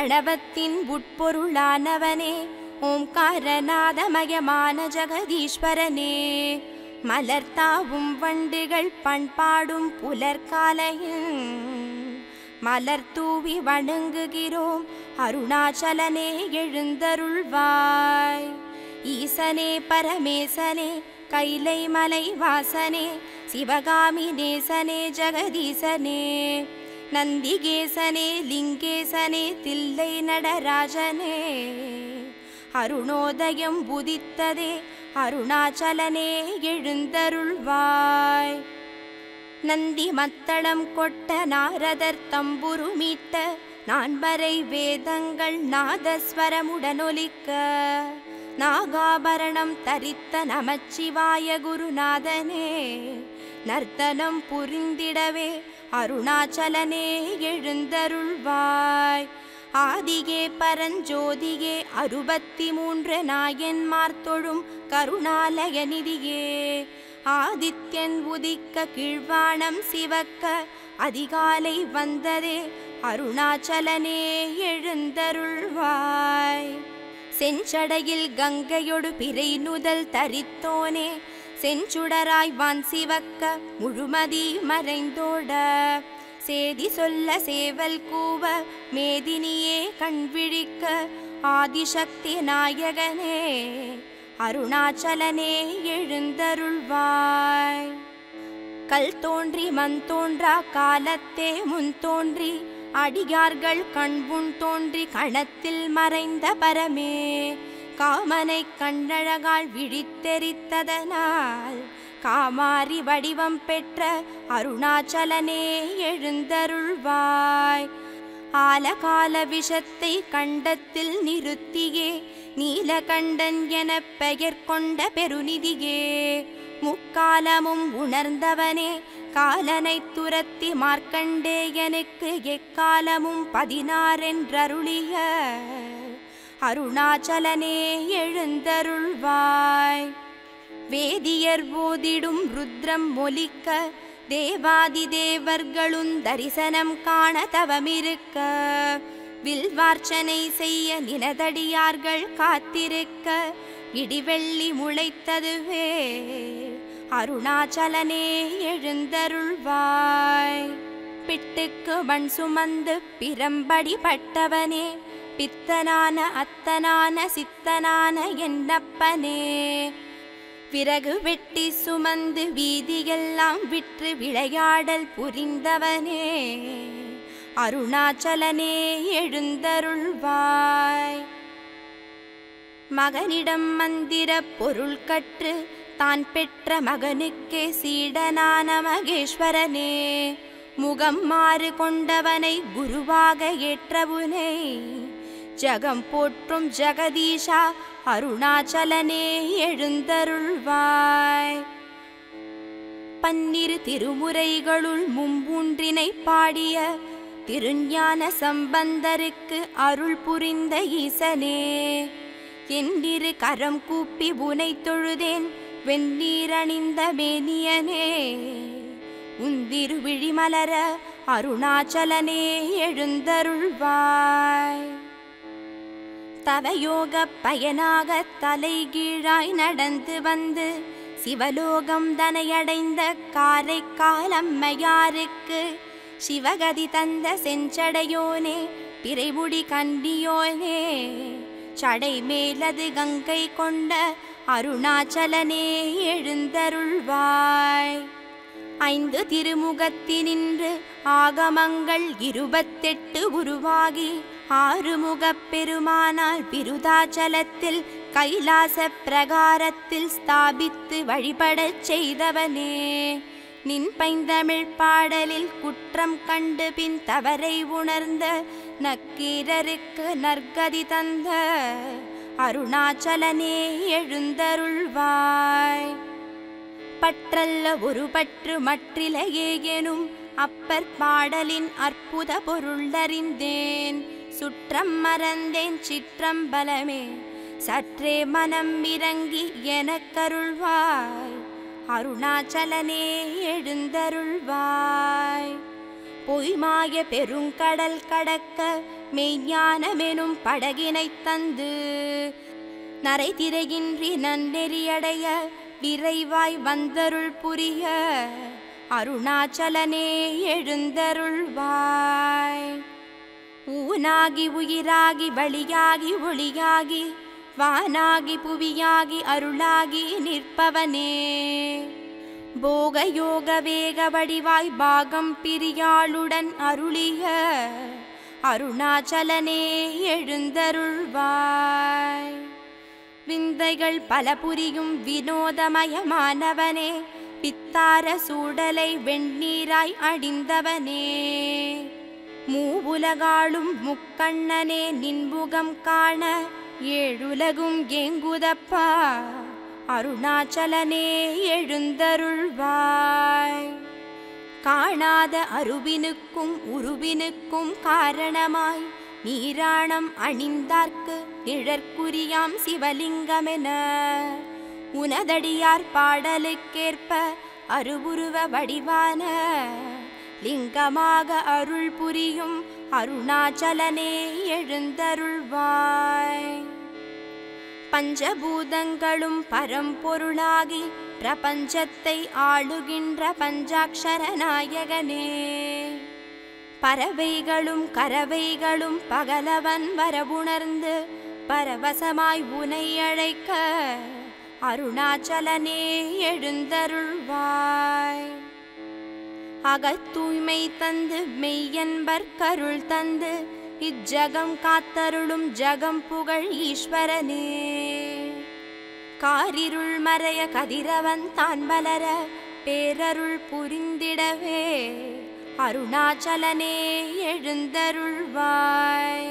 பிரணவத்தின் உட்பொருளானவனே ஓம்காரநாதமயமான ஜெகதீஸ்வரனே மலர்த்தாவும் வண்டுகள் பண்பாடும் புலர்காலையில் மலர் தூவி வணங்குகிறோம் அருணாச்சலனே எழுந்தருள்வாய் ஈசனே பரமேசனே கைலை மலை வாசனே சிவகாமி நேசனே ஜெகதீசனே நந்திகேசனே லிங்கேசனே தில்லை நடராஜனே அருணோதயம் உதித்ததே அருணாச்சலனே எழுந்தருள்வாய் நந்தி மத்தளம் கொட்ட நாரதர் தம்புரு மீட்ட நான்மறை வேதங்கள் நாதஸ்வரமுடனொலிக்க நாகாபரணம் தரித்த நமச்சிவாய குருநாதனே நர்த்தனம் புரிந்திடவே அருணாச்சலனே எழுந்தருள்வாய் ஆதியே பரஞ்சோதியே அறுபத்தி மூன்று நாயன்மார் தொழும் கருணாலய நிதியே ஆதித்யன் உதிக்க கீழ்வானம் சிவக்க அதிகாலை வந்ததே அருணாச்சலனே எழுந்தருள்வாய் செஞ்சடையில் கங்கையொடு பிறை நுதல் தரித்தோனே செஞ்சுடராய் வான் சிவக்க முழுமதி மறைந்தோட சேதி சொல்ல சேவல் கூவ மேதினியே கண்விழிக்க ஆதிசக்தி நாயகனே அருணாச்சலனே எழுந்தருள்வாய் கல் தோன்றி மண் தோன்றா காலத்தே முன் தோன்றி அடியார்கள் கண்புண் தோன்றி கணத்தில் மறைந்த பரமே காமனை கண்ணழகால் விழித்தெரித்ததனால் காமாரி வடிவம் பெற்ற அருணாச்சலனே எழுந்தருள்வாய் ஆலகால விஷத்தை கண்டத்தில் நிறுத்தியே நீலகண்டன் எனப் பெயர் கொண்ட பெருநிதியே முக்காலமும் உணர்ந்தவனே காலனை துரத்தி மார்க்கண்டேயனுக்கு எக்காலமும் பதினாறென்றருளிய அருணாச்சலனே எழுந்தருள்வாய் வேதியர் ஓதிடும் ருத்ரம் ஒலிக்க தேவாதி தேவர்களும் தரிசனம் காண தவமிருக்க வில்வார்ச்சனை செய்ய நினதடியார்கள் காத்திருக்க இடிவெள்ளி முளைத்ததுவே அருணாச்சலனே எழுந்தருள்வாய் பிட்டுக்கு மண் சுமந்து பிரம்படி பட்டவனே பித்தனான அத்தனான சித்தனான என்னப்பனே விறகு வெட்டி சுமந்து வீதியெல்லாம் விற்று விளையாடல் புரிந்தவனே அருணாச்சலனே எழுந்தருள்வாய் மகனிடம் மந்திர பொருள் கற்று தான் பெற்ற மகனுக்கே சீடனான மகேஸ்வரனே முகம் மாறு கொண்டவனை குருவாக ஏற்றவுனை ஜகம் போற்றும் ஜெகதீஷா அருணாச்சலனே எழுந்தருள்வாய் பன்னிரு திருமுறைகளுள் மும்பூன்றினை பாடிய திருஞான சம்பந்தருக்கு அருள் புரிந்த ஈசனே என்னிரு கரம் கூப்பி புனை தொழுதேன் வெந்நீரணிந்த மேனியனே உந்திரு விழிமலர அருணாச்சலனே எழுந்தருள்வாய் தவயோக பயனாக தலைகீழாய் நடந்து வந்து சிவலோகம் தனையடைந்த காரைக்கால் அம்மையாருக்கு சிவகதி தந்த செஞ்சடையோனே பிறைமுடி கண்டியோனே சடை மேலது கங்கை கொண்ட அருணாச்சலனே எழுந்தருள்வாய் ஐந்து திருமுகத்தினின்று ஆகமங்கள் இருபத்தெட்டு உருவாகி ஆறுமுகப் பெருமானால் பிருதாச்சலத்தில் கைலாச பிரகாரத்தில் ஸ்தாபித்து வழிபடச் செய்தவனே நின் பைந்தமிழ் பாடலில் குற்றம் கண்டு பின் தவறை உணர்ந்த நக்கீரருக்கு நற்கதி தந்த அருணாச்சலனே எழுந்தருள்வாய் பற்றல்ல ஒரு பற்று மற்றிலையே எனும் அப்பற் பாடலின் அற்புத பொருளறிந்தேன் சுற்றம் மறந்தேன் சிற்றம்பலமே சற்றே மனம் இறங்கி எனக்கருள்வாய் அருணாச்சலனே எழுந்தருள்வாய் பொய்மாய பெருங்கடல் கடக்க மெய்ஞானமெனும் படகினைத் தந்து நரை திரையின்றி நன்னெறியடைய விரைவாய் வந்தருள் புரிய அருணாச்சலனே எழுந்தருள்வாய் ஊனாகி உயிராகி வழியாகி ஒளியாகி வானாகி புவியாகி அருளாகி நிற்பவனே போக யோக வேக வடிவாய் பாகம் பிரியாளுடன் அருளிய அருணாச்சலனே எழுந்தருள்வாய் விந்தைகள் பல புரியும் வினோதமயமானவனே பித்தார சூடலை வெண்ணீராய் அடிந்தவனே மூவுலகாளும் முக்கண்ணனே நின்புகம் காண ஏழுலகும் ஏங்குதப்பா அருணாச்சலனே எழுந்தருள்வாய் காணாத அருவினுக்கும் உருவினுக்கும் காரணமாய் நீராணம் அணிந்தார்க்கு நிழற்குரியாம் சிவலிங்கமென உனதடியார் பாடலுக்கேற்ப அருவுருவ வடிவான லிங்கமாக அருள் புரியும் அருணாச்சலனே எழுந்தருள்வாய் பஞ்சபூதங்களும் பரம்பொருளாகி பிரபஞ்சத்தை ஆளுகின்ற பஞ்சாட்சர நாயகனே பறவைகளும் கரவைகளும் பகலவன் வரவுணர்ந்து பரவசமாய் உனை அழைக்க அருணாச்சலனே எழுந்தருள்வாய் அகத்தூய்மை தந்து மெய்யன்பர் கருள் தந்து இஜ்ஜகம் காத்தருளும் ஜகம் புகழ் ஈஸ்வரனே காரிருள் மறைய கதிரவன் தான் வளர பேரருள் புரிந்திடவே அருணாச்சலனே எழுந்தருள்வாய்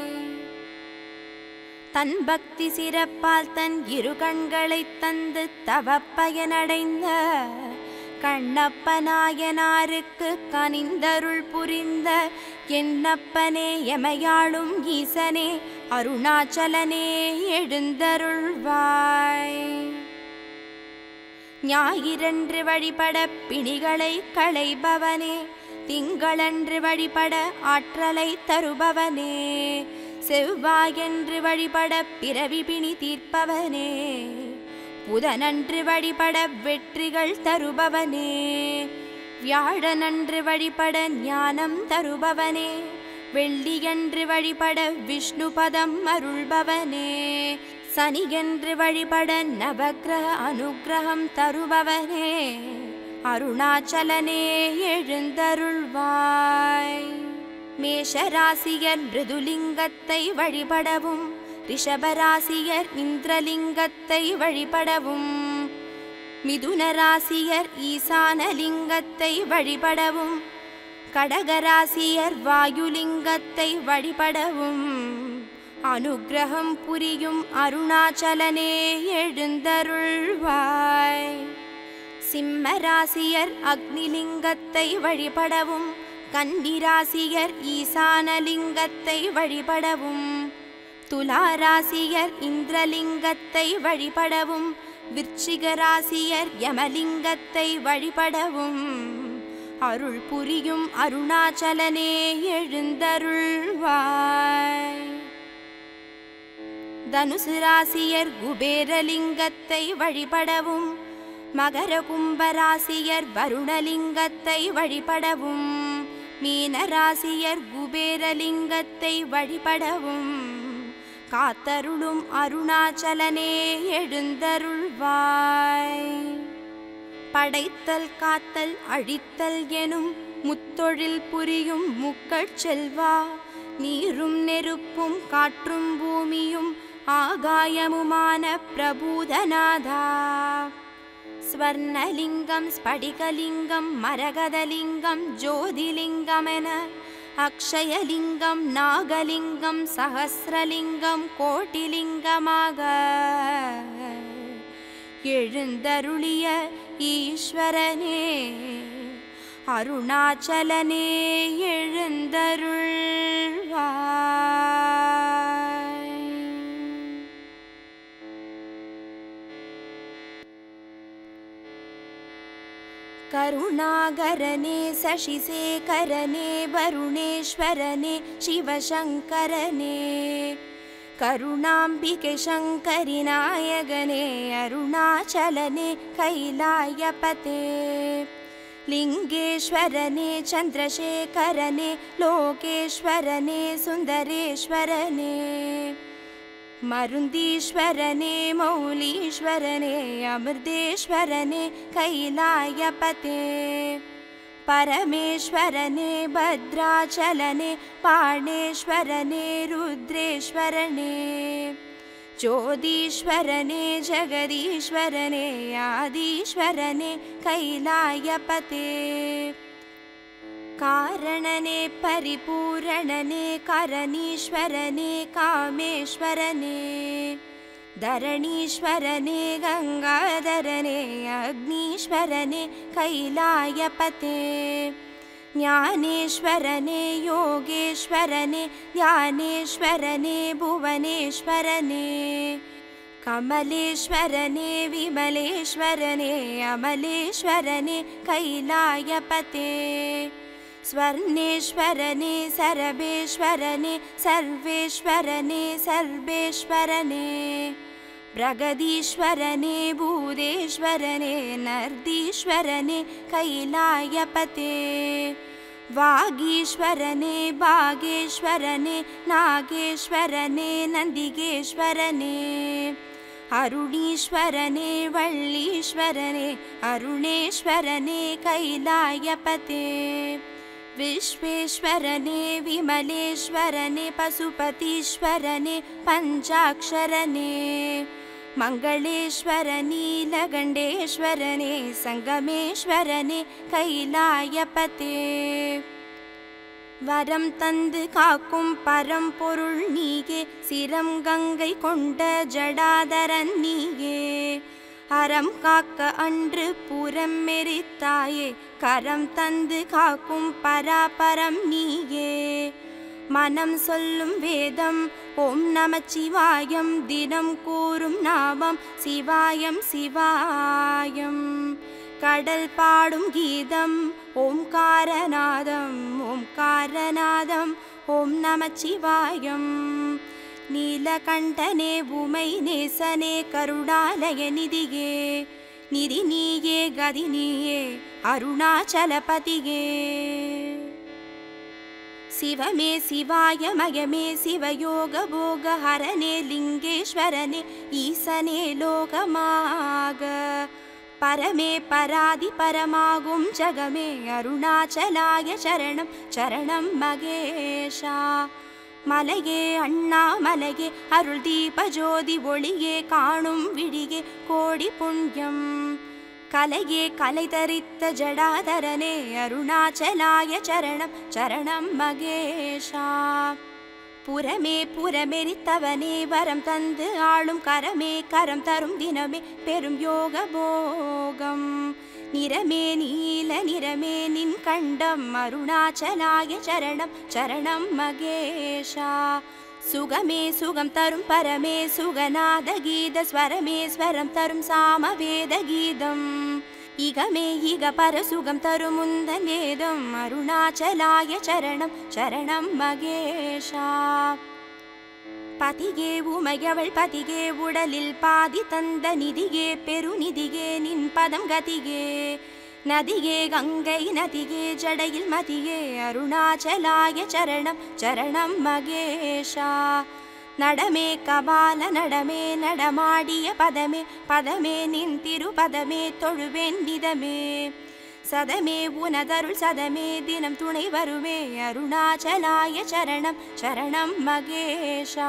தன் பக்தி சிறப்பால் தன் இரு கண்களைத் தந்து தவப்பயனடைந்த கண்ணப்பனாயனாருக்கு கனிந்தருள் புரிந்த என்னப்பனே எமையாளும் ஈசனே அருணாச்சலனே எழுந்தருள்வாய் ஞாயிறன்று வழிபட பிணிகளை களைபவனே திங்களன்று வழிபட ஆற்றலை தருபவனே செவ்வாயன்று வழிபட பிறவி பிணி தீர்ப்பவனே புதனன்று வழிபட வெற்றிகள் தருபவனே வியாழனன்று வழிபட ஞானம் தருபவனே வெள்ளியன்று வழிபட விஷ்ணு பதம் அருள்பவனே சனியன்று வழிபட நவக்கிரக அனுக்கிரகம் தருபவனே அருணாச்சலனே எழுந்தருள்வாய் மேஷராசியர் மிருதுலிங்கத்தை வழிபடவும் ரிஷபராசியர் இந்திரலிங்கத்தை வழிபடவும் மிதுனராசியர் ஈசானலிங்கத்தை வழிபடவும் கடகராசியர் வாயுலிங்கத்தை வழிபடவும் அனுக்கிரகம் புரியும் அருணாச்சலனே எழுந்தருள்வாய் சிம்மராசியர் அக்னிலிங்கத்தை வழிபடவும் கன்னிராசியர் ஈசானலிங்கத்தை வழிபடவும் துலாராசியர் இந்திரலிங்கத்தை வழிபடவும் விருச்சிகராசியர் யமலிங்கத்தை வழிபடவும் அருள் புரியும் அருணாச்சலனே எழுந்தருள்வாய் தனுசு ராசியர் குபேரலிங்கத்தை வழிபடவும் மகர கும்பராசியர் வருணலிங்கத்தை வழிபடவும் மீனராசியர் குபேரலிங்கத்தை வழிபடவும் காத்தருளும் அருணாச்சலனே எழுந்தருள்வாய் படைத்தல் காத்தல் அழித்தல் எனும் முத்தொழில் புரியும் முக்கட் செல்வா நீரும் நெருப்பும் காற்றும் பூமியும் ஆகாயமுமான பிரபூதநாதா ஸ்வர்ணலிங்கம் ஸ்படிகலிங்கம் மரகதலிங்கம் ஜோதிலிங்கமென அக்ஷயலிங்கம் நாகலிங்கம் சகசிரலிங்கம் கோட்டிலிங்கமாக எழுந்தருளிய ஈஸ்வரனே அருணாச்சலனே எழுந்தருள்வாய் करुणागरने शशिशेखरने वरुणेश्वरने शिवशङ्करने करुणाम्बिके शङ्करि नायकने अरुणाचलने कैलायपते लिङ्गेश्वरने चन्द्रशेखरने लोकेश्वरने सुन्दरेश्वरने मरुन्दीश्वरने मौलीश्वरने अमृतेश्वरने कैलायपते परमेश्वरने भद्राचलने पाणेश्वरने रुद्रेश्वरने ज्योतीश्वरने जगदीश्वरने आदीश्वरने कैलायपते कारणने परिपूरणने करणीश्वरने कामेश्वरने धरणीश्वरने गङ्गाधरने अग्नीश्वरने कैलायपते ज्ञानेश्वरने योगेश्वरने ध्यानेश्वरने भुवनेश्वरने कमलेश्वरने विमलेश्वरने अमलेश्वरने कैलायपते स्वर्णेश्वरने सरभेश्वरने सर्वेश्वरने सर्वेश्वरने प्रगदीश्वरने भूदेश्वरने नर्दीश्वरने कैलायपते वागीश्वरने भागेश्वरने नागेश्वरने नन्दिगेश्वरने अरुणीश्वरने वल्लीश्वरने अरुणेश्वरने कैलायपते विश्वेश्वरने विमलेश्वरने पशुपतीश्वरने पञ्चाक्षरने मङ्गलेश्वरनीलगण्डेश्वरने सङ्गमेश्वरने कैलायपते வரம் தந்து காக்கும் பரம்பொருள் நீயே சிரம் கங்கை கொண்ட ஜடாதரன் நீயே அறம் காக்க அன்று புறம் மெரித்தாயே கரம் தந்து காக்கும் பராபரம் நீயே மனம் சொல்லும் வேதம் ஓம் நமச்சிவாயம் தினம் கூறும் நாமம் சிவாயம் சிவாயம் கடல் பாடும் கீதம் ஓம்காரநாதம் ஓம்காரநாதம் ஓம் நமச்சிவாயம் நீலகண்டனே உமை நேசனே கருணாலய நிதியே நிதி நீயே கதி நீயே அருணாச்சலபதியே சிவமே சிவாய மயமே சிவயோக போக ஹரனே லிங்கேஸ்வரனே ஈசனே லோகமாக பரமே பராதி பரமாகும் ஜகமே அருணாச்சலாய சரணம் சரணம் மகேஷா மலையே அண்ணாமலையே அருள் தீப ஜோதி ஒளியே காணும் விழியே கோடி புண்ணியம் கலையே கலை தரித்த ஜடாதரனே அருணாச்சலாய சரணம் சரணம் மகேஷா புறமே புறமெரித்தவனே வரம் தந்து ஆளும் கரமே கரம் தரும் தினமே பெரும் யோக போகம் நிறமே நீல நிறமே நின் கண்டம் அருணாச்சலாய சரணம் சரணம் மகேஷா சுகமே சுகம் தரும் பரமே சுகநாத கீத ஸ்வரமே ஸ்வரம் தரும் சாமவேத கீதம் இகமே இக பரசுகம் தரும் முந்தன் வேதம் அருணாச்சலாய சரணம் சரணம் மகேஷா பதிகே உமையவள் பதிகே உடலில் பாதி தந்த நிதியே பெருநிதியே நின் பதம் கதியே நதியே கங்கை நதியே ஜடையில் மதியே அருணாச்சலாய சரணம் சரணம் மகேஷா நடமே கபால நடமே நடமாடிய பதமே பதமே நின் திருபதமே தொழுவேன் நிதமே சதமே உனதருள் சதமே தினம் துணை வருமே அருணாச்சலாய சரணம் சரணம் மகேஷா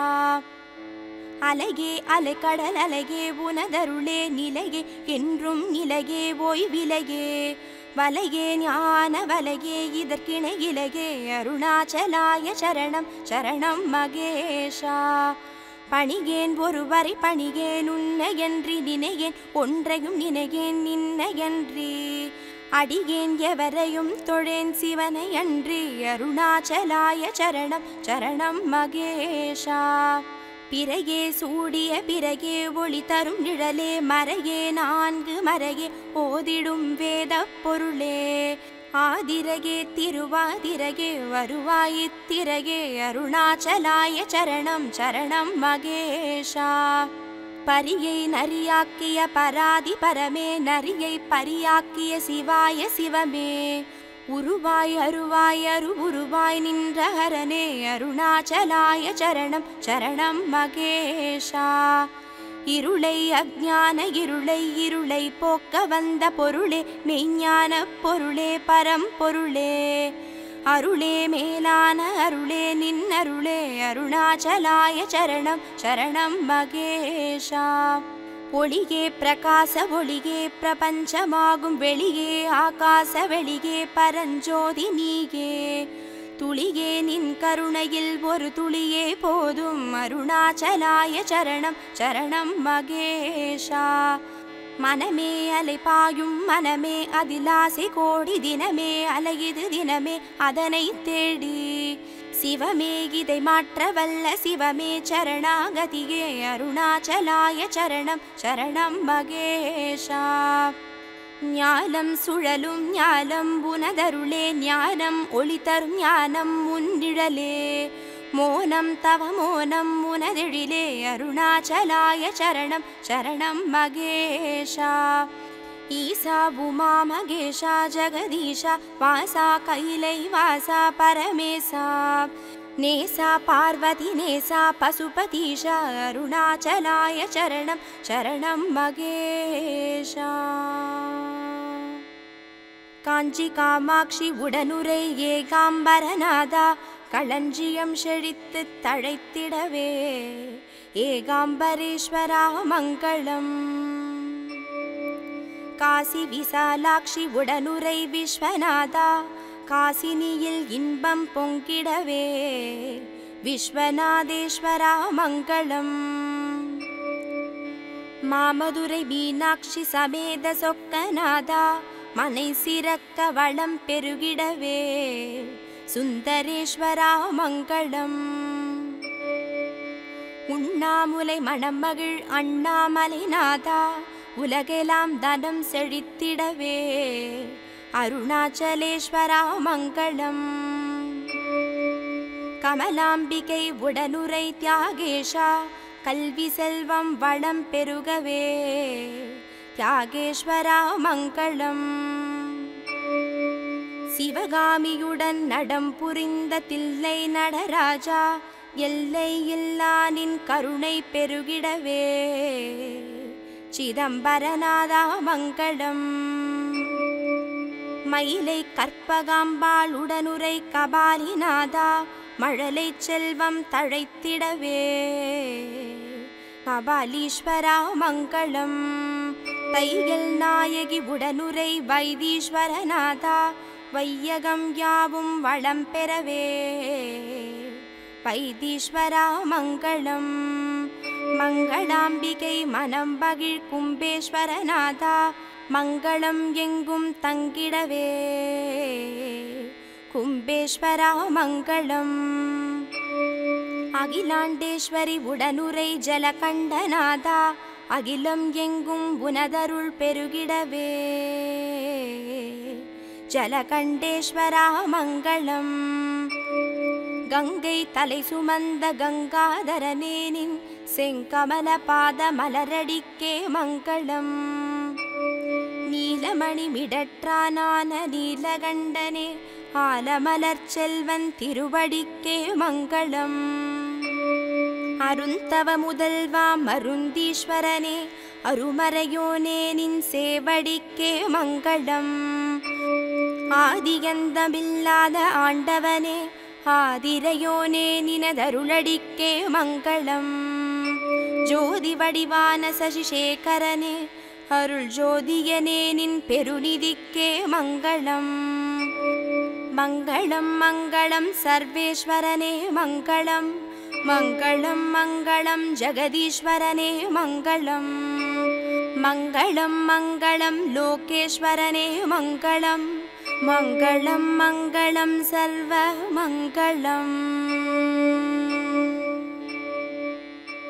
அலையே அலைக்கடல் அலையே உனதருளே நிலையே என்றும் நிலையே ஓய்விலையே வலையே ஞான வலையே இதற்கிணை இலையே அருணாச்சலாய சரணம் சரணம் மகேஷா பணிகேன் ஒருவரை பணிகேன் உன்னையன்றி நினையேன் ஒன்றையும் நினையேன் நின்னையன்றி அடியேன் எவரையும் தொழேன் சிவனை அன்றி அருணாச்சலாய சரணம் சரணம் மகேஷா பிறையே சூடிய பிறகே ஒளி தரும் நிழலே மறையே நான்கு மறையே ஓதிடும் வேத பொருளே ஆதிரகே திருவாதிரகே வருவாயித்திரகே அருணாச்சலாய சரணம் சரணம் மகேஷா பரியை நரியாக்கிய பராதி பரமே நரியை பரியாக்கிய சிவாய சிவமே உருவாய் அருவாய் அரு உருவாய் நின்ற ஹரனே அருணாச்சலாய சரணம் சரணம் மகேஷா இருளை அஜ்ஞான இருளை இருளை போக்க வந்த பொருளே மெய்ஞான பொருளே பரம்பொருளே அருளே மேலான அருளே நின்னருளே அருணாச்சலாய சரணம் சரணம் மகேஷா ஒளியே பிரகாச ஒளியே பிரபஞ்சமாகும் வெளியே ஆகாச வெளியே பரஞ்சோதி நீயே துளியே நின் கருணையில் ஒரு துளியே போதும் அருணாச்சலாய சரணம் சரணம் மகேஷா மனமே அலைபாயும் மனமே அதிலாசை கோடி தினமே அலையுது தினமே அதனை தேடி சிவமே இதை மாற்ற வல்ல சிவமே சரணாகதியே அருணாச்சலாய சரணம் சரணம் மகேஷா ஞானம் சுழலும் ஞானம் உனதருளே ஞானம் ஒளி தரும் ஞானம் முன்னிழலே மோனம் தவ மோனம் உனதெழிலே அருணாச்சலாய சரணம் சரணம் மகேஷா ஈசா உமா மகேஷா ஜெகதீஷா வாசா கைலை வாசா பரமேசா நேசா பார்வதி நேசா பசுபதீஷா அருணாச்சலாய சரணம் சரணம் மகேஷா காஞ்சி காமாட்சி உடனுரை ஏகாம்பரநாதா களஞ்சியம் செழித்து தழைத்திடவே ஏகாம்பரேஸ்வரா மங்களம் காசி விசாலாட்சி உடனுரை விஸ்வநாதா காசினியில் இன்பம் பொங்கிடவே விஸ்வநாதேஸ்வரா மங்களம் மாமதுரை மீனாட்சி சமேத சொக்கநாதா மனை சிறக்க வளம் பெருகிடவே சுந்தரேஸ்வரா மங்களம் உண்ணாமுலை மணமகிழ் அண்ணாமலை நாதா உலகெல்லாம் தனம் செழித்திடவே அருணாச்சலேஸ்வரா மங்களம் கமலாம்பிகை உடனுரை தியாகேஷா கல்வி செல்வம் வளம் பெருகவே தியாகேஸ்வரா மங்களம் சிவகாமியுடன் நடம் புரிந்த தில்லை நடராஜா எல்லை இல்லானின் கருணை பெருகிடவே சிதம்பரநாதா மங்களம் மயிலை கற்பகாம்பாள் உடனுரை கபாலிநாதா மழலை செல்வம் தழைத்திடவே கபாலீஸ்வரா மங்களம் தையல் நாயகி உடனுரை வைத்தீஸ்வரநாதா வையகம் யாவும் வளம் பெறவே வைத்தீஸ்வரா மங்களம் மங்களாம்பிகை மனம் பகிழ் கும்பேஸ்வரநாதா மங்களம் எங்கும் தங்கிடவே கும்பேஸ்வரா மங்களம் அகிலாண்டேஸ்வரி உடனுரை ஜலகண்டநாதா அகிலம் எங்கும் உனதருள் பெருகிடவே ஜலகண்டேஸ்வரா மங்களம் கங்கை தலை சுமந்த கங்காதரனேனின் செங்கமல பாத மலரடிக்கே மங்களம் நீலமணி மிடற்றானான நீலகண்டனே ஆலமலர் செல்வன் திருவடிக்கே மங்களம் அருந்தவ முதல்வா மருந்தீஸ்வரனே அருமறையோனே நின் சேவடிக்கே மங்களம் ஆதியந்தமில்லாத ஆண்டவனே ஆதிரையோனே நினதருளடிக்கே மங்களம் ஜோதி வடிவான சசிசேகரனே அருள் ஜோதியனே நின் பெருநிதிக்கே மங்களம் மங்களம் மங்களம் சர்வேஸ்வரனே மங்களம் மங்களம் மங்களம் ஜெகதீஸ்வரனே மங்களம் மங்களம் மங்களம் லோகேஸ்வரனே மங்களம் மங்களம் மங்களம் சர்வ மங்களம்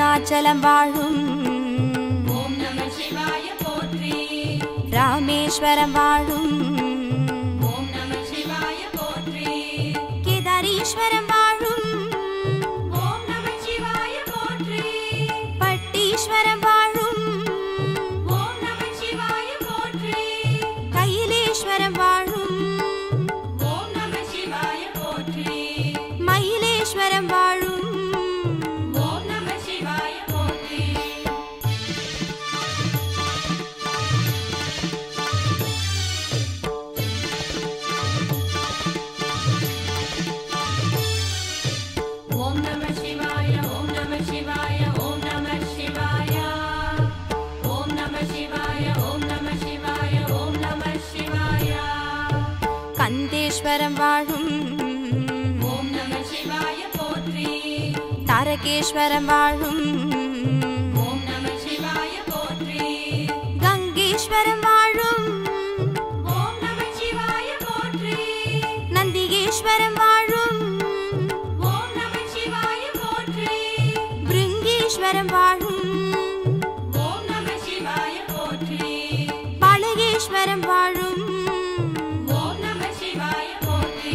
அருணாச்சலம் வாழும் ஓம் நம சிவாய போற்றி ராமேஸ்வரம் வாழும் ஓம் நம சிவாய போற்றி கேதாரீஸ்வரம் வாழும் ஓம் நம சிவாய போற்றி பட்டீஸ்வரம் வாழும் ஓம் நம சிவாய போற்றி கையிலேஸ்வரம் வாழும் ஓம் நம சிவாய போற்றி மயிலேஸ்வரம் வாழும் ஓம் நம சிவாய போற்றி ஓம் நம சிவாய ஓம் நம சிவாய ஓம் நம சிவாய ஓம் நம சிவாய ஓம் நம சிவாய ஓம் நம சிவாய கந்தேஸ்வரம் வாழும் ஓம் நம சிவாய போற்றி தாரகேஸ்வரம் வாழும் ஓம் நம சிவாய போற்றி கங்கேஸ்வரம் வாழும் ஓம் நம சிவாய போற்றி நந்திகேஸ்வரம் வாழும் ஓம் நம சிவாய போற்றி பிருங்கேஸ்வரம் வாழும் ஓம் நம சிவாய போற்றி பாலகேஸ்வரம் வாழும் ஓம் நம சிவாய போற்றி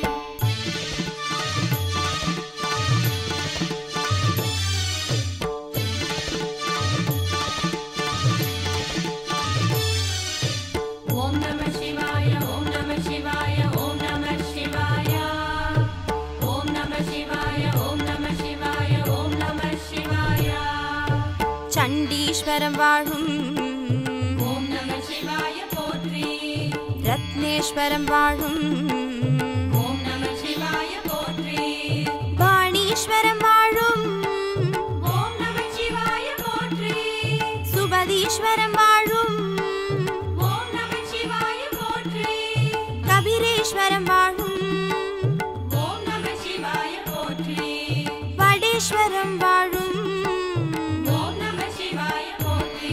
ஓம் நம சிவாய ஓம் நம சிவாய ஓம் நம சிவாய ஓம் நம சிவாய ஓம் நம சிவாய ஓம் நம சிவாய சண்டீஸ்வரம் வாழும் ஓம் நம சிவாய போற்றி ரத்னேஸ்வரம் வாழும் ஓம் நம சிவாய போற்றி பாணீஸ்வரம் வாழும் ஓம் நம சிவாய போற்றி சுபதீஸ்வரம் வாழும் ஓம் நம சிவாய போற்றி கபிரேஸ்வரம் வாழும் ஓம் நம சிவாய போற்றி வடேஸ்வரம் வாழும் ஓம் நம சிவாய போற்றி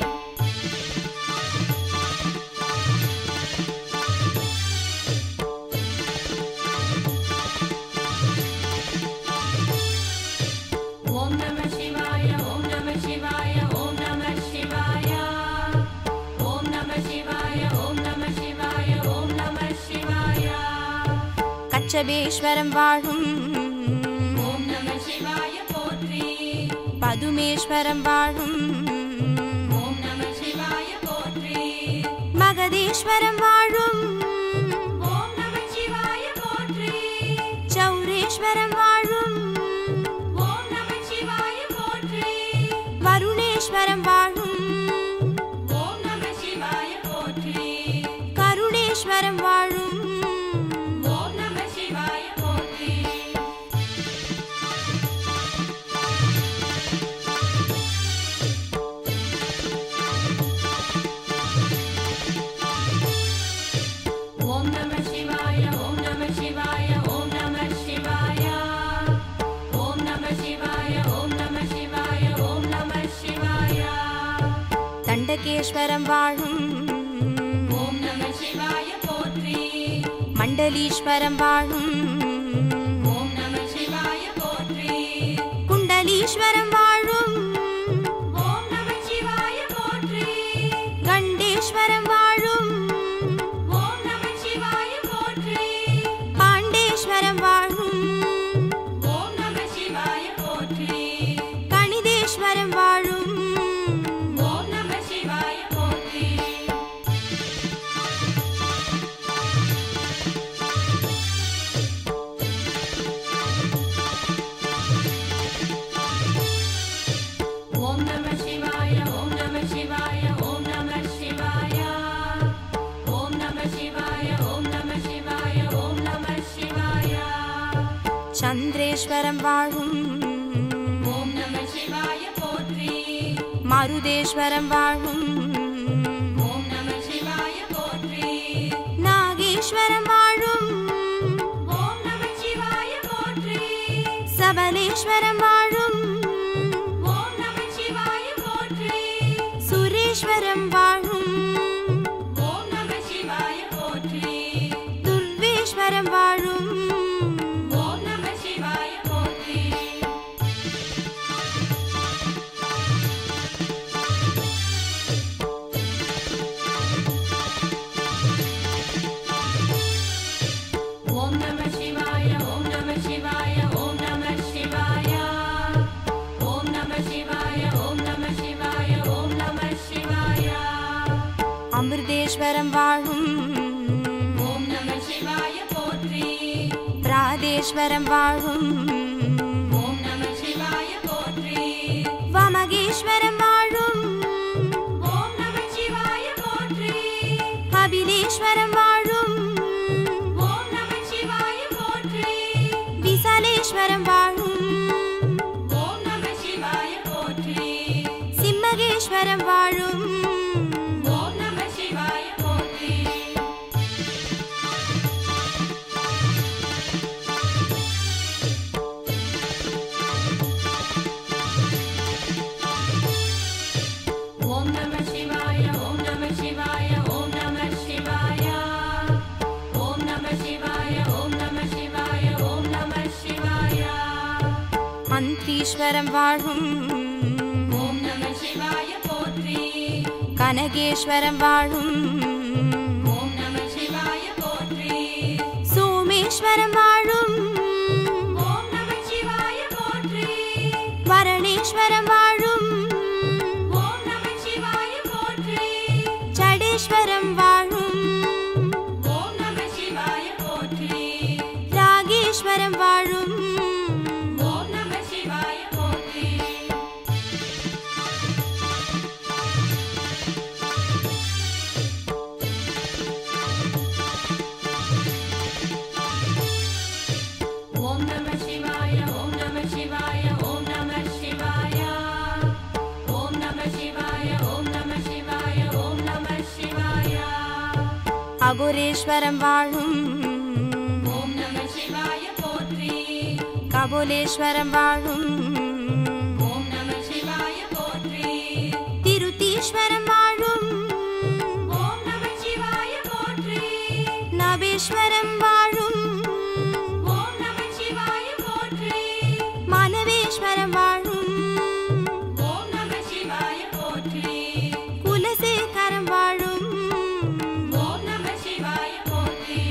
ஓம் நம சிவாய ஓம் நம சிவாய ஓம் நம சிவாய ஓம் நம சிவாய ஓம் நம சிவாய ஓம் நம சிவாய கச்சபேஸ்வரம் வாழும் ஓம் நம சிவாய போற்றி பதுமேஸ்வரம் வாழும் ஓம் நம சிவாய போற்றி மகதேஸ்வரம் வாழும் ஓம் நம சிவாய போற்றி சௌரேஸ்வரம் வாழும் ஓம் நம சிவாய போற்றி வருணேஸ்வரம் வாழும் ஓம் நம சிவாய போற்றி கருணேஸ்வரம் வாழும் ஓம் நம சிவாய போற்றி ஓம் நம சிவாய ஓம் நம சிவாய ஓம் நம சிவாய ஓம் நம சிவாய ஓம் நம சிவாய ஓம் நம சிவாய தண்டகேஸ்வரம் வாழும் ஓம் நம சிவாய போற்றி மண்டலீஸ்வரம் வாழும் ஓம் நம சிவாய போற்றி குண்டலீஸ்வரம் வாழும் ஓம் நம சிவாய போற்றி கண்டேஸ்வரம் வாழும் ஓம் நம சிவாய போற்றி பாண்டேஸ்வரம் வாழும் ஓம் நம சிவாய போற்றி கணிதேஸ்வரம் வாழும் ஓம் நம சிவாய போற்றி ஓம் நம சிவாய ஓம் நம சிவாய ஓம் நம சிவாய ஓம் நம சிவாய ஓம் நம சிவாய ஓம் நம சிவாய சந்திரேஸ்வரம் வாழும் ஓம் நம சிவாய போற்றி மருதேஸ்வரம் வாழும் ஓம் நம சிவாய போற்றி நாகேஸ்வரம் வாழும் ஓம் நம சிவாய போற்றி சபலேஸ்வரம் வாழும் ஓம் நம சிவாய போற்றி சுரேஸ்வரம் வாழும் ஓம் நம சிவாய போற்றி துர்வேஸ்வரம் வாழும் ஓம் நம சிவாய போற்றி அமிர்தேஸ்வரம் வாழும் ஓம் நம சிவாய போற்றி பிராதேஸ்வரம் வாழும் ஓம் நம சிவாய போற்றி வமகேஸ்வரம் வாழும் ஓம் நம சிவாய போற்றி அபிலேஸ்வரம் வாழும் ஓம் நம சிவாய போற்றி விசாலேஸ்வரம் வாழும் ஓம் நம சிவாய போற்றி சிம்மகேஸ்வரம் வாழும் ஓம் நம சிவாய போற்றி ஓம் நம சிவாய ஓம் நம சிவாய ஓம் நம சிவாய ஓம் நம சிவாய ஓம் நம சிவாய ஓம் நம சிவாய மந்திரீஸ்வரம் வாழும் ஓம் நம சிவாய போற்றி கனகேஸ்வரம் வாழும் ஓம் நம சிவாய போற்றி சோமேஸ்வரம் வாழும் ஓம் நம சிவாய போற்றி வரணேஸ்வரம் வாழும் ஓம் நம சிவாய போற்றி ஜடேஸ்வரம் வாழும் ஓம் நம சிவாய போற்றி ராகேஸ்வரம் வாழும் ஓம் நம சிவாய போற்றி ஓம் நம சிவாய ஓம் நம சிவாய ஓம் நம சிவாய ஓம் நம சிவாய ஓம் நம சிவாய ஓம் நம சிவாய அகுரேஸ்வரம் வாழும் ஓம் நம சிவாய போற்றி கபோலேஸ்வரம் வாழும் ஓம் நம சிவாய போற்றி திருத்தீஸ்வரம் வாழும் ஓம் நம சிவாய போற்றி நபேஸ்வரம் வாழும் ஓம் நம சிவாய போற்றி மானவேஸ்வரம் வாழும் ஓம் நம சிவாய போற்றி குலசேகரம் வாழும் ஓம் நம சிவாய போற்றி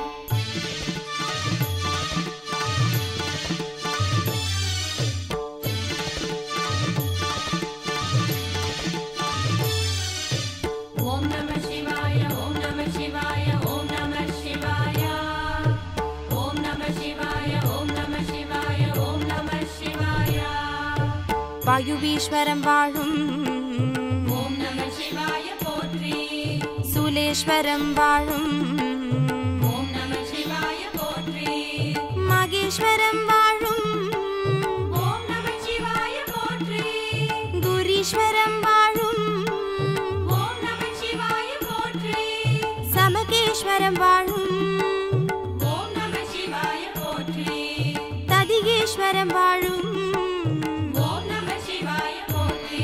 ஓம் நம சிவாய ஓம் நம சிவாய ஓம் நம சிவாய ஓம் நம சிவாய ஓம் நம சிவாய ஓம் நம சிவாய வாயுவீஸ்வரம் வாழும் ஓம் நம சிவாய போற்றி சூலேஸ்வரம் வாழும் ஓம் நம சிவாய போற்றி மகேஸ்வரம் வாழும் ஓம் நம சிவாய போற்றி குரீஸ்வரம் வாழும் ஓம் நம சிவாய போற்றி சமகேஸ்வரம் வாழும் ஓம் நம சிவாய போற்றி ததிகேஸ்வரம் வாழும் ஓம் நம சிவாய போற்றி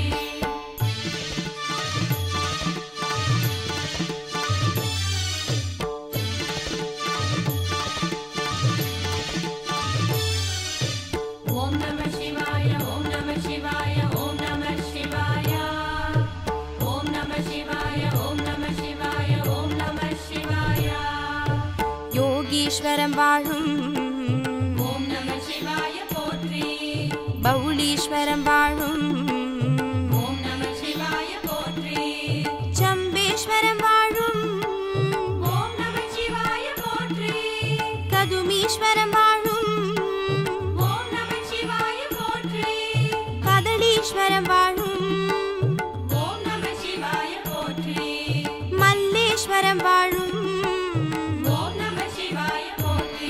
ஓம் நம சிவாய ஓம் நம சிவாய ஓம் நம சிவாய ஓம் நம சிவாய ஓம் நம சிவாய ஓம் நம சிவாய யோகீஸ்வரம் வாழும் ஓம் நம சிவாய போற்றி பௌளீஸ்வரம் வாழும் ஓம் நம சிவாய போற்றி சம்பேஸ்வரம் வாழும் ஓம் நம சிவாய போற்றி கதுமீஸ்வரம் வாழும் ஓம் நம சிவாய போற்றி கதலீஸ்வரம் வாழும் ஓம் நம சிவாய போற்றி மல்லேஸ்வரம் வாழும் ஓம் நம சிவாய போற்றி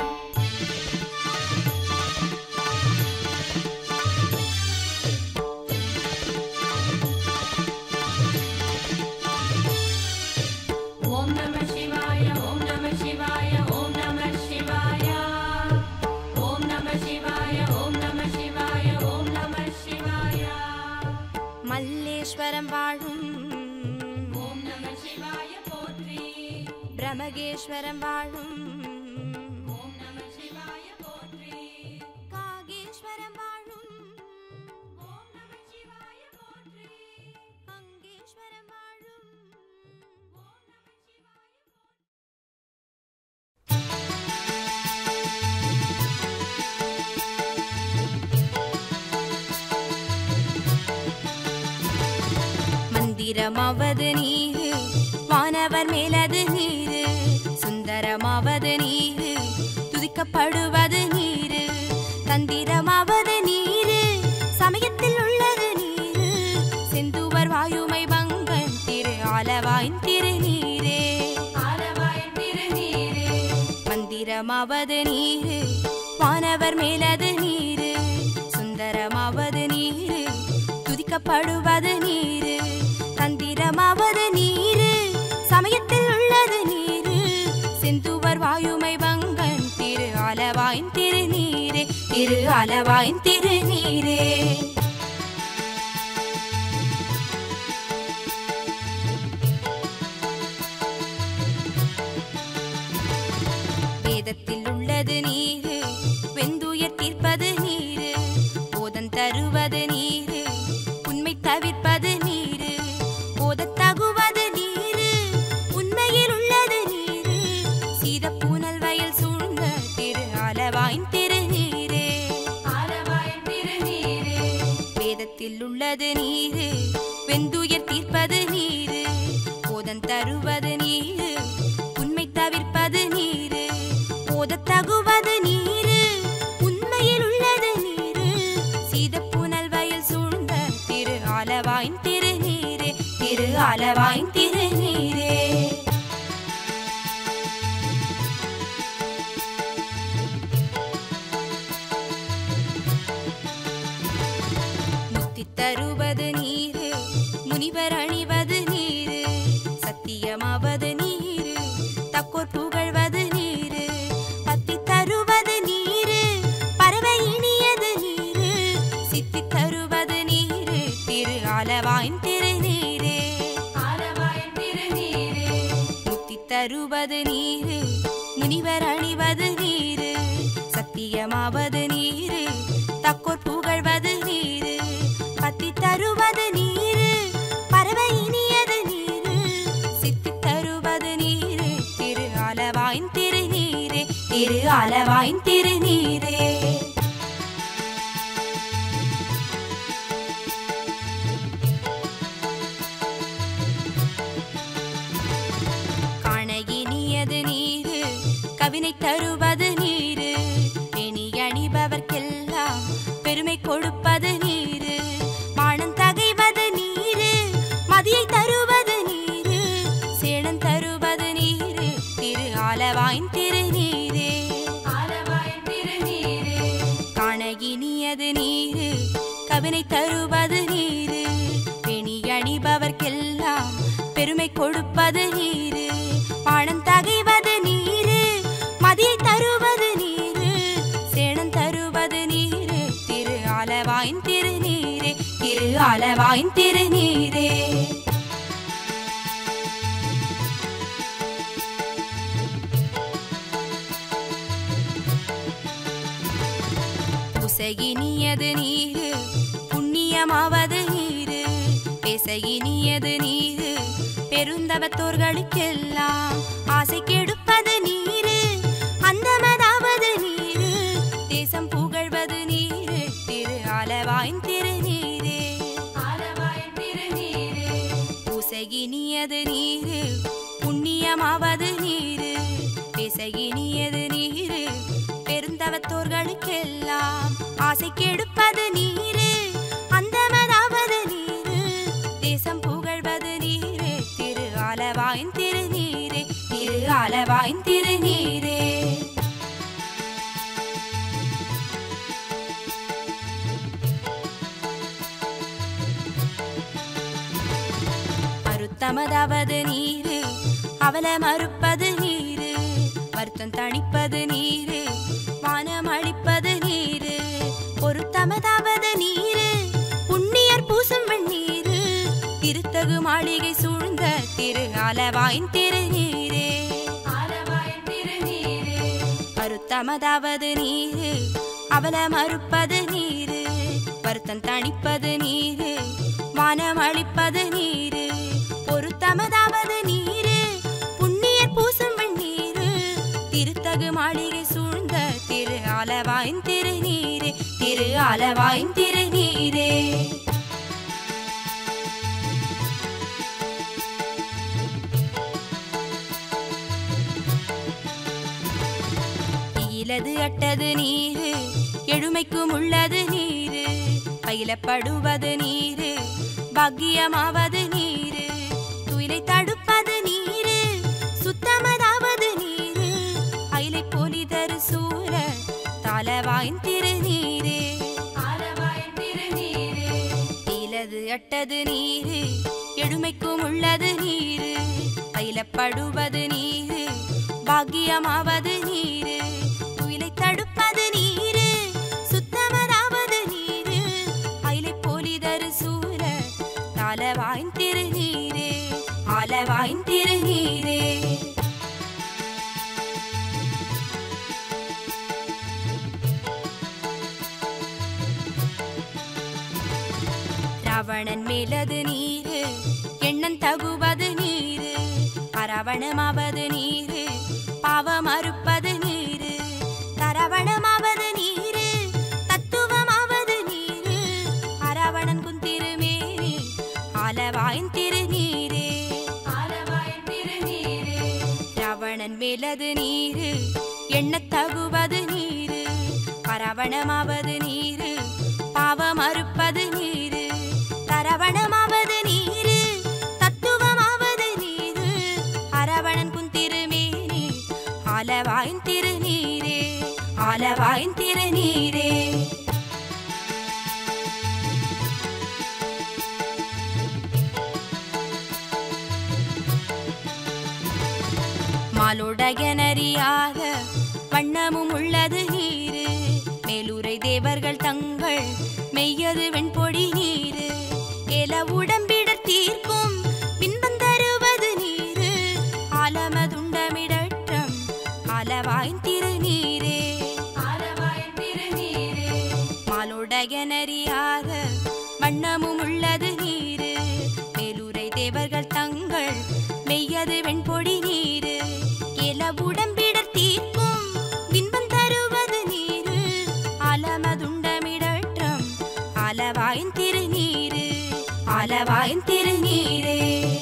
ஓம் நம சிவாய ஓம் நம சிவாய ஓம் நம சிவாய ஓம் நம சிவாய ஓம் நம சிவாய ஓம் நம சிவாய மல்லேஸ்வரம் வாழும் ஓம் நம சிவாய போற்றி பிரமகேஸ்வரம் வாழும் ஓம் நம சிவாய போற்றி காகேஸ்வரம் வாழும் ஓம் நம சிவாய போற்றி அங்கேஸ்வரம் வாழும் ஓம் நம சிவாய மந்திரமாவது நீ நீரு வானவர் மேலது நீரு சுந்தரமாவது நீரு துதிக்கப்படுவது நீரு தந்திரமாவது நீரு சமயத்தில் உள்ளது நீரு செந்துவர் வாயுமை பங்கன் திரு ஆலவாயின் திருநீரே ஆலவாயின் திருநீரே மந்திரமாவது நீரு வானவர் மேலது நீரு சுந்தரமாவது நீரு துதிக்கப்படுவது நீரு தந்திரமாவது நீரு சமயத்தில் உள்ளது நீரு செந்துவர் வாயுமை பங்கன் திரு ஆலவாயின் திருநீரே திரு ஆலவாயின் திருநீரே வேதத்தில் உள்ளது நீரு வெந்துயர் தீர்ப்பது நீரு போதம் தருவது நீரு உண்மை தவிர்ப்பது நீரு போதத் தகுவது நீரு உண்மையில் உள்ளது நீரு சீத பூனல் வயல் சூழ்ந்த திரு ஆலவாயின் திருநீரே ஆலவாயின் திருநீரே வேதத்தில் உள்ளது நீரு வெந்துயர் தீர்ப்பது நீரு போதம் தருவது நீரு உண்மை தவிர்ப்பது நீரு போதத் தகுவது நீரு உண்மையில் உள்ளது நீரு சீத புனல் வயல் சூழ்ந்த திரு ஆலவாயின் திருநீரே திரு ஆலவாயின் திருநீரே முத்தி தருவது நீரு முனிவர் அணிவது நீரு சத்தியமாவது நீரு தக்கோர் புகழ்வது நீரு பத்தி தருவது நீரு பறவை இனியது நீரு சித்தி தருவது நீரு திரு ஆலவாயின் திருநீரே ஆலவாயின் திருநீரே முத்தி தருவது நீரு முனிவர் அணிவது நீரு சத்தியமாவது நீரு தக்கோர் புகழ்வது நீரு பத்தி தருவது நீரு பறவை இனியது நீரு சித்தி தருவது நீரு திரு ஆலவாயின் திருநீரே திரு ஆலவாயின் திருநீரே காண இனியது நீரு கவினை தருவது நீரு பெணி அணிபவர்க்கெல்லாம் பெருமை கொடுப்பது நீரு மானம் தகைவது நீரு மதியை தருவது நீரு சேணம் தருவது நீரு திரு ஆலவாயின் திருநீரே ஆலவாயின் திருநீரே காண இனியது நீரு கவினை தருவது நீரு பெணி அணிபவர்க்கெல்லாம் பெருமை கொடுப்பது நீரு பானம் தகைவது நீரு மதியை தருவது நீரு சேணம் தருவது நீரு திரு ஆலவாயின் திருநீரே திரு ஆலவாயின் திருநீரே புசகினியது நீரு புண்ணியமாவது நீரு பேசகினியது நீரு பெருந்தவத்தோர்களுக்கெல்லாம் ஆசை கெடுப்பது நீரு அந்தமதாவது நீரு தேசம் புகழ்வது நீரு திரு ஆலவாயின் திருநீரே ஆலவாயின் திருநீரே பூசகினியது நீரு புண்ணியமாவது நீரு பேசகினியது நீரு பெருந்தவத்தோர்களுக்கெல்லாம் ஆசை கெடுப்பது நீரு அந்தமதாவது நீரு தேசம் புகழ்வது நீரு திரு ஆலவாயின் திருநீரே திரு ஆலவாயின் திருநீரே மறுத்தமதாவது நீரு அவல மறுப்பது நீரு வருத்தம் தணிப்பது நீரு வானம் அளிப்பது நீரு பொருத்தமதாவது நீரு புண்ணியர் பூசும் வெண்ணீரு திருத்தகு மாளிகை சூழ்ந்த திரு ஆலவாயின் திருநீரே ஆலவாயின் திருநீரே மறுத்தமதாவது நீரு அவல மறுப்பது நீரு வருத்தம் தணிப்பது நீரு வானம் அளிப்பது நீரு பொருத்தமதாவது நீரு புண்ணியர் பூசும் வெண்ணீரு திருத்தகு மாளிகை சூழ்ந்த திரு ஆலவாயின் திருநீரே திரு ஆலவாயின் திருநீரே இலது அட்டது நீரு எழுமைக்கும் உள்ளது நீரு பயிலப்படுவது நீரு பாக்கியமாவது நீரு துயிலை தடுப்பது நீரு சுத்தமதாவது நீரு அயிலை போலி தரு சூர தலவாயின் திருநீரே ஆலவாயின் திருநீரே இலது அட்டது நீரு எழுமைக்கும் உள்ளது நீரு பயிலப்படுவது நீரு பாக்கியமாவது நீரு துயிலை தடுப்பது நீரு சுத்தமதாவது நீரு அயிலை போலிதரு சூர தலவாயின் திருநீரே ஆலவாயின் திருநீரே ராவணன் மேலது நீரு எண்ணன் தகுவது நீரு அரவணமாவது நீரு பாவம் அறுப்பது நீரு தரவணமாவது நீரு தத்துவமாவது நீரு அரவணன் குந்திருமேனி ஆலவாயின் திருநீரே ஆலவாயின் திருநீரே ராவணன் மேலது நீரு எண்ணத் தகுவது நீரு பரவணமாவது நீரு பாவம் அறுப்பது நீரு தரவணமாவது நீரு தத்துவமாவது நீரு அரவணன் குந்திருமேனி ஆலவாயின் திருநீரே ஆலவாயின் திருநீரே மாலுடையனறியாத வண்ணமும் உள்ளது நீரு மேலுரை தேவர்கள் தங்கள் மெய்யது வெண்பொடி நீரு எல உடம்பிடர் தீர்க்கும் பின்பம் தருவது நீரு ஆலமதுண்டமிடற்றம் ஆலவாயின் திருநீரே ஆலவாயின் திருநீரே மாலுடையனறியாத வண்ணமும் உள்ளது நீரு மேலுரை தேவர்கள் தங்கள் மெய்யது வெண்பொடி நீரு இல உடம்பிடர் தீர்க்கும் பின்பம் தருவது நீரு ஆலமதுண்டமிடற்றம் ஆலவாயின் திருநீரு ஆலவாயின் திருநீரே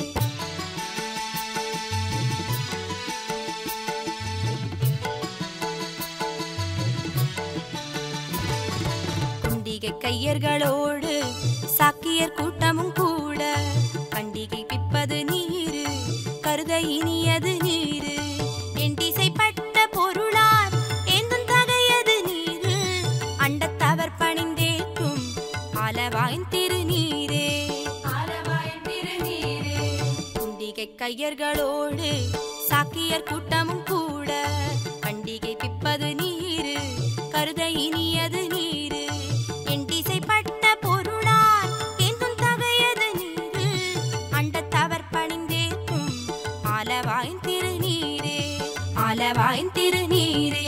குண்டிகை கையர்களோடு சாக்கியர் கூட்டமும் கூட பண்டிகை பிப்பது நீரு கருத இனியது நீரு என் திசைப்பட்ட பொருளார் ஏந்தும் தகையது நீரு அண்டத்தவர் பணிந்தேற்றும் ஆலவாயின் திருநீரே ஆலவாயின் திருநீரே குண்டிகை கையர்களோடு சாக்கியர் கூட்டமும் கூட பண்டிகை பிப்பது நீரு கருத இனியது நீரு என் திசைப்பட்ட பொருளார் எங்கும் தகையது நீரு அண்டத்தவர் பணிந்தேற்றும் ஆலவாயின் திருநீரே ஆலவாயின் திருநீரே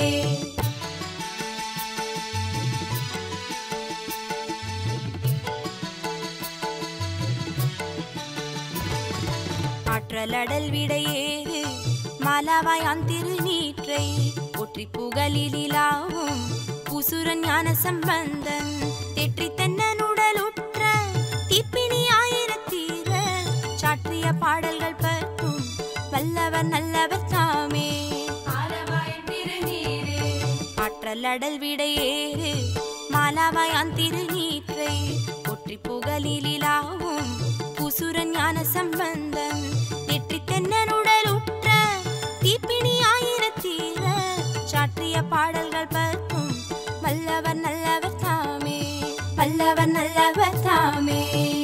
ஆற்றலடல் விடையேறு மாலாவாயான் திருநீற்றை ஒற்றி புகழிலாவும் புசுரன் ஞான சம்பந்தன் தெற்றி தென்னனுடலுற்ற தீப்பினி ஆயிரத்தீர சாற்றிய பாடல்கள் பற்றும் வல்லவர் நல்லவர் தாமே ஆலவாயின் திருநீரே ஆற்றலடல் விடையேறு மாலாவாயான் திருநீற்றை ஒற்றி புகழிலாவும் புசுரன் ஞான சம்பந்தன் நெற்றி தென்னனுடல் உற்ற தீப்பினி ஆயிரத்தீர சாற்றிய பாடல்கள் பற்றும் வல்லவர் நல்லவர் தாமே வல்லவர் நல்லவர் தாமே